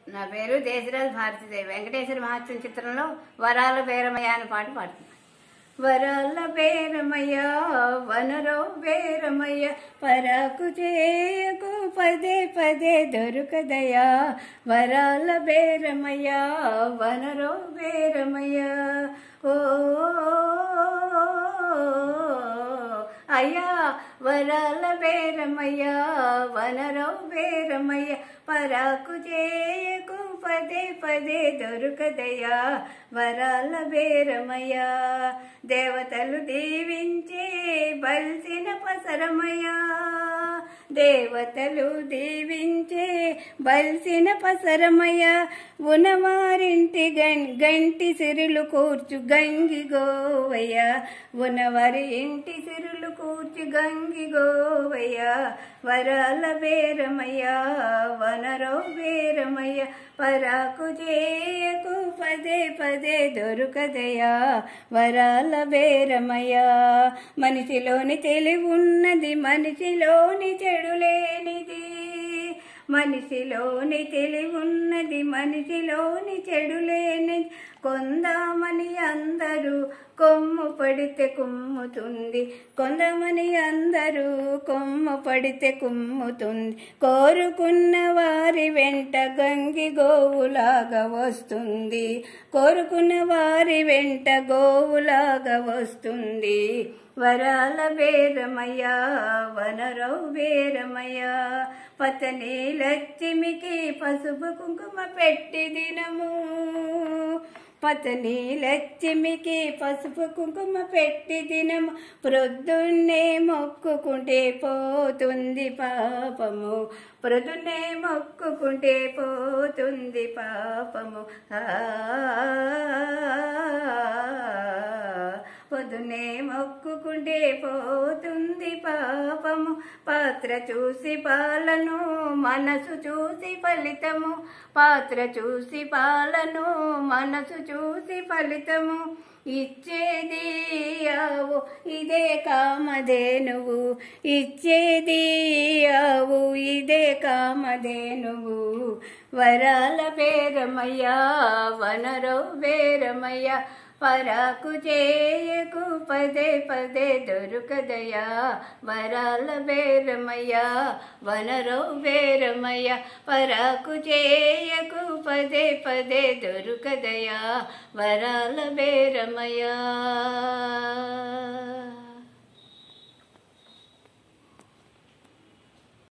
నా పేరు దేశరాజ్ భారతీదేవి వెంకటేశ్వర మహాత్మ చిత్రంలో వరాల బేరమయ్య అనే పాట పాడుతున్నా వరాల బేరమయ్య వనరో బేరమయ్య పరాకు చేయకు పదే పదే దొరుకదయా వరాల బేరమయ్య వనరో బేరమయ్య ఓ అయ్యా వరాల బేరమయ్య వనరో బేరమయ్య పరాకు చేయకు పదే పదే దొరుకదయ్యా వరాల బేరమయ్య దేవతలు దీవించే బల్సిన పసరమయ్యా దేవతలు దీవించే బల్సిన పసరమయ్య ఉనవారింటి గం- గంటి సిరులు కూర్చు గంగి గోవయ్య ఉనవారి ఇంటి సిరులు కూర్చు గంగి గోవయ్య వరాల బేరమయ్య వనరో బేరమయ్య పరాకు చేయకు పదే పదే దొరుకదయా వరాల బేరమయ్య మనిషిలోని తెలివి ఉన్నది మనిషిలోని చెడు లేనిది మనిషిలోని తెలివి ఉన్నది మనిషిలోని చెడు లేని కొందామని అందరూ కొమ్ము పడితే కుమ్ముతుంది కొందమని అందరూ కొమ్ము పడితే కుమ్ముతుంది కోరుకున్న వారి వెంట గంగి గోవులాగా వస్తుంది కోరుకున్న వారి వెంట గోవులాగా వస్తుంది వరాల బేరమయ్యా వనరో బేరమయ్యా పతని లక్ష్మికి పసుపు కుంకుమ పెట్టి దినము పతని లక్ష్మికి పసుపు కుంకుమ పెట్టి దినము ప్రొద్దున్నే మొక్కుకుంటే పోతుంది పాపము ప్రొద్దున్నే మొక్కుకుంటే పోతుంది పాపము ఆ పొద్దునే మొక్కుకుంటే పోతుంది పాపము పాత్ర చూసి పాలను మనసు చూసి ఫలితము పాత్ర చూసి పాలను మనసు చూసి ఫలితము ఇచ్చేది ఆవు ఇదే కామధేనువు ఇచ్చేది ఆవు ఇదే కామధేనువు వరాల బేరమయ్యా వనరో బేరమయ్యా పరాకు చేయకు పదే పదే దొరుకదయా వరాల బేరమయ్యా వనరో బేరమయ్యా పరాకు చేయకు పదే పదే దొరుకదయా వరాల బేరమయ్యా